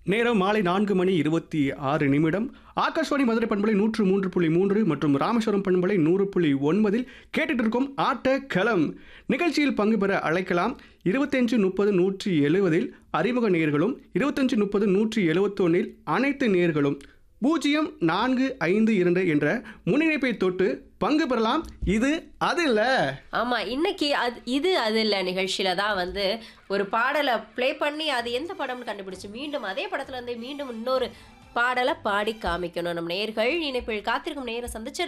நேரம் மாலை நான்கு மணி இருபத்தி ஆறு நிமிடம் ஆகாஷ்வாணி மதுரை பண்பலை நூற்று மூன்று புள்ளி மூன்று மற்றும் ராமேஸ்வரம் பண்பலை நூறு புள்ளி ஒன்பதில் கேட்டுட்டு இருக்கும் ஆட்ட களம் நிகழ்ச்சியில் பங்கு பெற அழைக்கலாம் இருபத்தஞ்சு முப்பது நூற்றி எழுவதில் அறிமுக நேர்களும் இருபத்தஞ்சு முப்பது நூற்றி எழுவத்தொன்னில் அனைத்து நேர்களும் பூஜ்ஜியம் நான்கு ஐந்து இரண்டு என்ற முன்னிணைப்பை தொட்டு பங்கு பெறலாம் இது அது இல்லை ஆமா இன்னைக்கு அது இது அது இல்ல நிகழ்ச்சியில தான் வந்து ஒரு பாடலை ப்ளே பண்ணி அது எந்த படம்னு கண்டுபிடிச்சு மீண்டும் அதே படத்துல இருந்து மீண்டும் இன்னொரு பாடலை பாடி காமிக்கணும் நம்ம நேர்கள் இணைப்பில் காத்திருக்கும் நேரம் சந்திச்சு